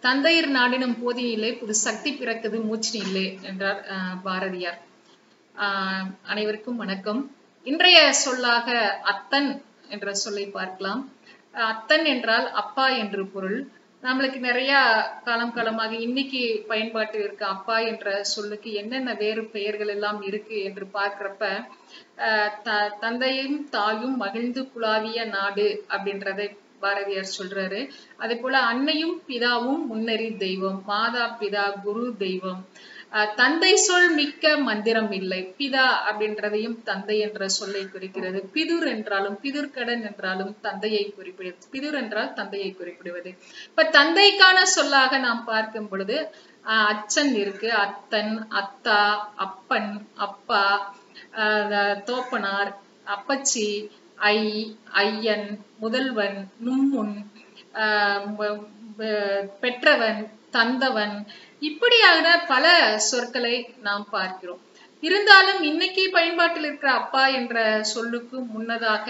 தந்தையர் நாடினும் போதியில்லை புது சக்தி பிறக்குது மூச்சு இல்லை என்றார் அஹ், பாரதியார் ஆஹ், அனைவருக்கும் வணக்கம் இன்றைய சொல்லாக அத்தன் என்ற சொல்லை பார்க்கலாம் அஹ், அத்தன் என்றால் அப்பா என்று பொருள் நம்மளுக்கு நிறைய காலம் காலமாக இன்னைக்கு பயன்பாட்டில் இருக்க அப்பா என்ற சொல்லுக்கு என்னென்ன வேறு பெயர்கள் எல்லாம் இருக்கு என்று பார்க்கிறப்ப அஹ், த- தந்தையும் தாயும் மகிழ்ந்து குலாவிய நாடு அப்படின்றதை பாரதியார் சொல்றாரு அதே போல அன்னையும் பிதாவும் முன்னறி தெய்வம் மாதா பிதா குரு தெய்வம் அஹ் தந்தை சொல் மிக்க மந்திரம் இல்லை பிதா அப்படின்றதையும் தந்தை என்ற சொல்லை குறிக்கிறது பிதுர் என்றாலும் பிதுர்கடன் என்றாலும் தந்தையை குறிப்பிடுவது பிதுர் என்றால் தந்தையை குறிப்பிடுவது இப்ப தந்தைக்கான சொல்லாக நாம் பார்க்கும் பொழுது அஹ் அச்சன் இருக்கு அத்தன் அத்தா அப்பன் அப்பா அஹ் தோப்பனார் அப்பச்சி ஐ ஐயன் முதல்வன் நும்முன் ஆஹ் ம- ம- பெற்றவன் தந்தவன் இப்படியான பல சொற்களை நாம் பார்க்கிறோம் இருந்தாலும் இன்னைக்கு பயன்பாட்டில் இருக்கிற அப்பா என்ற சொல்லுக்கு முன்னதாக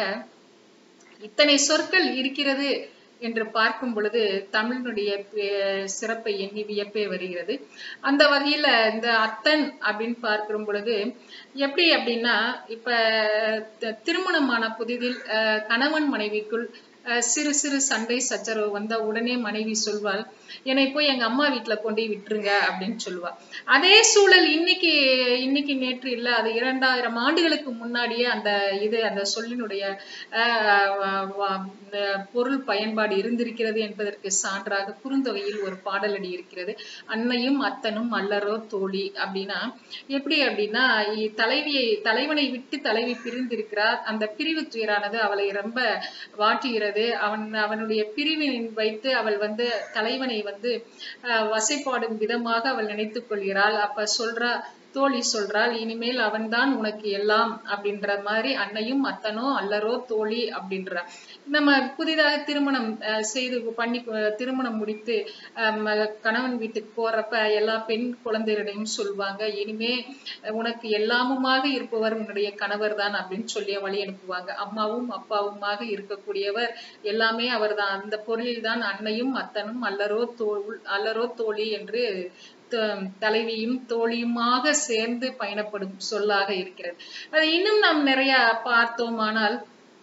இத்தனை சொற்கள் இருக்கிறது என்று பார்க்கும் பொழுது தமிழினுடைய பே- சிறப்பை எண்ணி வியப்பே வருகிறது அந்த வகையில இந்த அத்தன் அப்படின்னு பார்க்கும் பொழுது எப்படி அப்படின்னா இப்ப த- திருமணமான புதிதில் அஹ், கணவன் மனைவிக்குள் அஹ், சிறு சிறு சண்டை சச்சரவு வந்த உடனே மனைவி சொல்வாள் என்னை போய் எங்க அம்மா வீட்டுல கொண்டு போய் விட்டுருங்க அப்படின்னு சொல்லுவா அதே சூழல் இன்னைக்கு இன்னைக்கு நேற்று இல்ல அது இரண்டாயிரம் ஆண்டுகளுக்கு முன்னாடியே அந்த இது அந்த சொல்லினுடைய ஆஹ் வ- வ- இந்த பொருள் பயன்பாடு இருந்திருக்கிறது என்பதற்கு சான்றாக குறுந்தொகையில் ஒரு பாடலடி இருக்கிறது அன்னையும் அத்தனும் அல்லரோ தோழி அப்படின்னா எப்படி அப்படின்னா இ- தலைவியை தலைவனை விட்டு தலைவி பிரிந்திருக்கிறார் அந்த பிரிவு துயரானது அவளை ரொம்ப வாட்டுகிறது அவன் அவனுடைய பிரிவினை வைத்து அவள் வந்து தலைவனை வந்து ஆஹ் வசைப்பாடும் விதமாக அவள் நினைத்துக் கொள்கிறாள் அப்ப சொல்றா தோழி சொல்றாள் இனிமேல் அவன்தான் உனக்கு எல்லாம் அப்படின்ற மாதிரி அன்னையும் அத்தனோ அல்லரோ தோழி அப்படின்றா நம்ம புதிதாக திருமணம் அஹ், செய்து பண்ணி அஹ், திருமணம் முடித்து அஹ், ம- கணவன் வீட்டுக்கு போறப்ப எல்லா பெண் குழந்தைகளிடையும் சொல்லுவாங்க இனிமே உனக்கு எல்லாமுமாக இருப்பவர் உன்னுடைய கணவர் தான் அப்படின்னு சொல்லி வழி அனுப்புவாங்க அம்மாவும் அப்பாவுமாக இருக்கக்கூடியவர் எல்லாமே அவர்தான் அந்த பொருளில் தான் அன்னையும் அத்தனும் அல்லரோ தோல் அல்லரோ தோழி என்று த- தலைவியும் தோழியுமாக சேர்ந்து பயணப்படும் சொல்லாக இருக்கிறது அது இன்னும் நாம் நிறைய பார்த்தோமானால்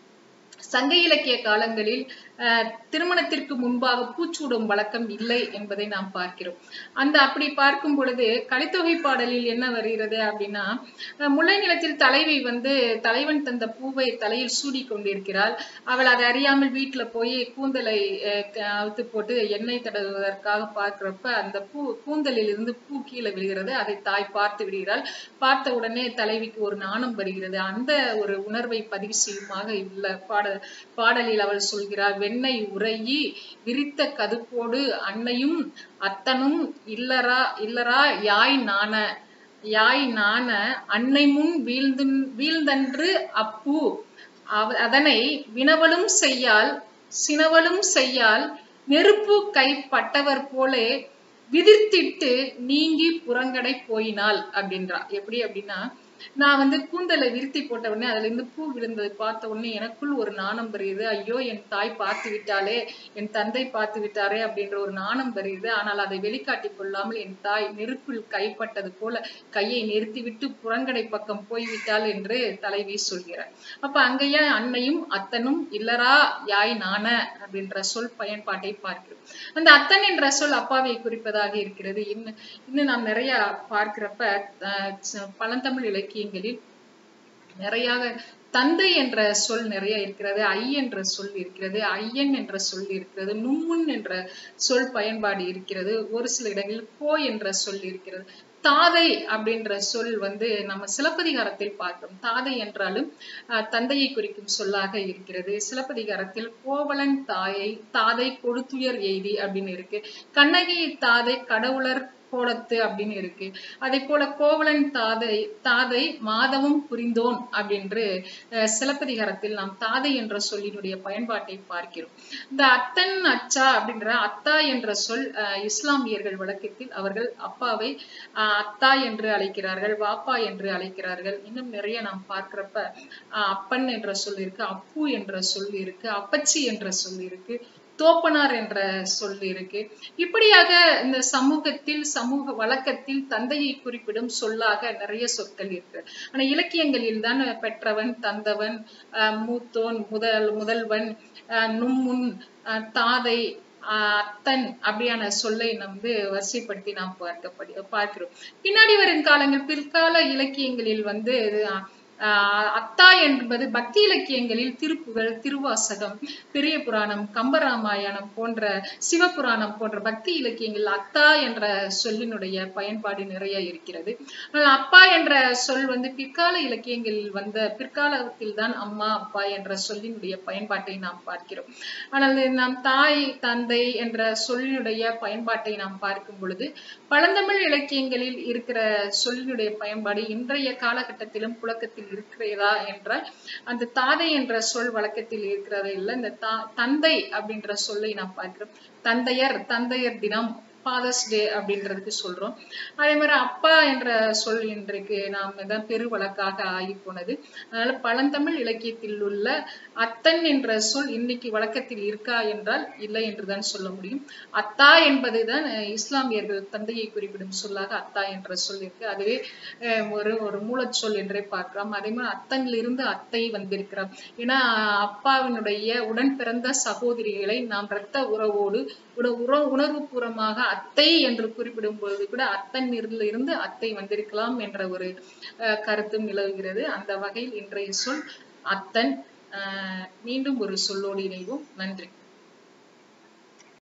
சங்க இலக்கிய காலங்களில் அஹ், திருமணத்திற்கு முன்பாக பூச்சூடும் வழக்கம் இல்லை என்பதை நாம் பார்க்கிறோம் அந்த அப்படி பார்க்கும் பொழுது கலித்தொகை பாடலில் என்ன வருகிறது அப்படின்னா அஹ், முல்லை நிலத்தில் தலைவி வந்து தலைவன் தந்த பூவை தலையில் சூடி கொண்டிருக்கிறாள் அவள் அதை அறியாமல் வீட்டுல போய் கூந்தலை அஹ், க- அவுத்து போட்டு எண்ணெய் தடவுவதற்காக பார்க்கிறப்ப அந்த பூ கூந்தலில் இருந்து பூ கீழே விழுகிறது அதை தாய் பார்த்து விடுகிறாள் பார்த்த உடனே தலைவிக்கு ஒரு நாணம் வருகிறது அந்த ஒரு உணர்வை பதிவு செய்யுமாக உள்ள பாட பாடலில் அவள் சொல்கிறார் வெண்ணெய் உறையி விரித்த கதுப்போடு அன்னையும் அத்தனும் இல்லரா இல்லரா யாய் நாண யாய் நாண அன்னை முன் வீழ்ந்து வீழ்ந்தன்று அப்பு அவ- அதனை வினவலும் செய்யால் சினவலும் செய்யால் நெருப்பு கைப்பட்டவர் போலே விதிர்த்திட்டு நீங்கி புறங்கடை போயினாள் அப்படின்றா எப்படி அப்படின்னா நான் வந்து கூந்தலை விரித்தி போட்ட உடனே அதுல இருந்து பூ விழுந்ததை பார்த்த உடனே எனக்குள் ஒரு நாணம் வருகிறது ஐயோ என் தாய் பார்த்து விட்டாளே என் தந்தை பார்த்து விட்டாரே அப்படின்ற ஒரு நாணம் வருகிறது ஆனால் அதை வெளிக்காட்டிக் கொள்ளாமல் என் தாய் நெருப்பில் கைப்பட்டது போல கையை நிறுத்திவிட்டு புறங்கடை பக்கம் போய்விட்டாள் என்று தலைவி சொல்கிறார் அப்ப அங்கேயே அன்னையும் அத்தனும் இல்லரா யாய் நாண அப்படின்ற சொல் பயன்பாட்டை பார்க்கிறோம் அந்த அத்தன் என்ற சொல் அப்பாவை குறிப்பதாக இருக்கிறது இன்னும் இன்னும் நாம் நிறைய பார்க்கிறப்ப அஹ், ச- பழந்தமிழ் இலக்கியங்களில் நிறைய தந்தை என்ற சொல் நிறைய இருக்கிறது ஐ என்ற சொல் இருக்கிறது ஐயன் என்ற சொல் இருக்கிறது நும்முன் என்ற சொல் பயன்பாடு இருக்கிறது ஒரு சில இடங்களில் கோ என்ற சொல் இருக்கிறது தாதை அப்படின்ற சொல் வந்து நம்ம சிலப்பதிகாரத்தில் பார்க்கிறோம் தாதை என்றாலும் அஹ், தந்தையை குறிக்கும் சொல்லாக இருக்கிறது சிலப்பதிகாரத்தில் கோவலன் தாயை தாதை கொடுத்துயர் எய்தி அப்படின்னு இருக்கு கண்ணகி தாதை கடவுளர் கோலத்து அப்படின்னு இருக்கு அதே போல கோவலன் தாதை தாதை மாதவம் புரிந்தோன் அப்படின்று அஹ், சிலப்பதிகாரத்தில் நாம் தாதை என்ற சொல்லினுடைய பயன்பாட்டை பார்க்கிறோம் இந்த அத்தன் அச்சா அப்படின்ற அத்தா என்ற சொல் அஹ், இஸ்லாமியர்கள் வழக்கத்தில் அவர்கள் அப்பாவை அஹ், அத்தா என்று அழைக்கிறார்கள் வாப்பா என்று அழைக்கிறார்கள் இன்னும் நிறைய நாம் பார்க்கிறப்ப அஹ், அப்பன் என்ற சொல் இருக்கு அப்பு என்ற சொல் இருக்கு அப்பச்சி என்ற சொல் இருக்கு தோப்பனார் என்ற சொல் இருக்கு இப்படியாக இந்த சமூகத்தில் சமூக வழக்கத்தில் தந்தையை குறிப்பிடும் சொல்லாக நிறைய சொற்கள் இருக்கு ஆனா இலக்கியங்களில் தான் பெற்றவன் தந்தவன் அஹ் மூத்தோன் முதல் முதல்வன் அஹ் நும்முன் அஹ் தாதை ஆஹ் அத்தன் அப்படியான சொல்லை நம்ம வந்து வரிசைப்படுத்தி நாம் பார்க்கப்படி பார்க்கிறோம் பின்னாடி வரும் காலங்கள் பிற்கால இலக்கியங்களில் வந்து ஆஹ் அத்தா என்பது பக்தி இலக்கியங்களில் திருப்புகள் திருவாசகம் பெரிய புராணம் கம்பராமாயணம் போன்ற சிவபுராணம் போன்ற பக்தி இலக்கியங்கள் அத்தா என்ற சொல்லினுடைய பயன்பாடு நிறைய இருக்கிறது ஆனால் அப்பா என்ற சொல் வந்து பிற்கால இலக்கியங்களில் வந்த பிற்காலத்தில் தான் அம்மா அப்பா என்ற சொல்லினுடைய பயன்பாட்டை நாம் பார்க்கிறோம் ஆனால் நாம் தாய் தந்தை என்ற சொல்லினுடைய பயன்பாட்டை நாம் பார்க்கும் பொழுது பழந்தமிழ் இலக்கியங்களில் இருக்கிற சொல்லினுடைய பயன்பாடு இன்றைய காலகட்டத்திலும் புழக்கத்தில் இருக்கிறதா என்றால் அந்த தாதை என்ற சொல் வழக்கத்தில் இருக்கிறதா இல்லை இந்த தா தந்தை அப்படின்ற சொல்லை நாம் பார்க்கிறோம் தந்தையர் தந்தையர் தினம் ஃபாதர்ஸ் டே அப்படின்றதுக்கு சொல்றோம் அதே மாதிரி அப்பா என்ற சொல் இன்றைக்கு நாம் தான் பெரு வழக்காக ஆகி போனது அதனால பழந்தமிழ் இலக்கியத்தில் உள்ள அத்தன் என்ற சொல் இன்னைக்கு வழக்கத்தில் இருக்கா என்றால் இல்லை என்றுதான் சொல்ல முடியும் அத்தா என்பதுதான் இஸ்லாமியர்கள் தந்தையை குறிப்பிடும் சொல்லாக அத்தா என்ற சொல் இருக்கு அதுவே ஒரு ஒரு மூலச்சொல் என்றே பார்க்கலாம் அதே மாதிரி அத்தனிலிருந்து அத்தை வந்திருக்கிறோம் ஏன்னா அப்பாவினுடைய உடன் பிறந்த சகோதரிகளை நாம் இரத்த உறவோடு உற உணர்வு பூர்வமாக அத்தை என்று குறிப்பிடும் பொழுது கூட அத்தன் இருந்து அத்தை வந்திருக்கலாம் என்ற ஒரு கருத்தும் நிலவுகிறது அந்த வகையில் இன்றைய சொல் அத்தன் மீண்டும் ஒரு சொல்லோடு இணைவோம் நன்றி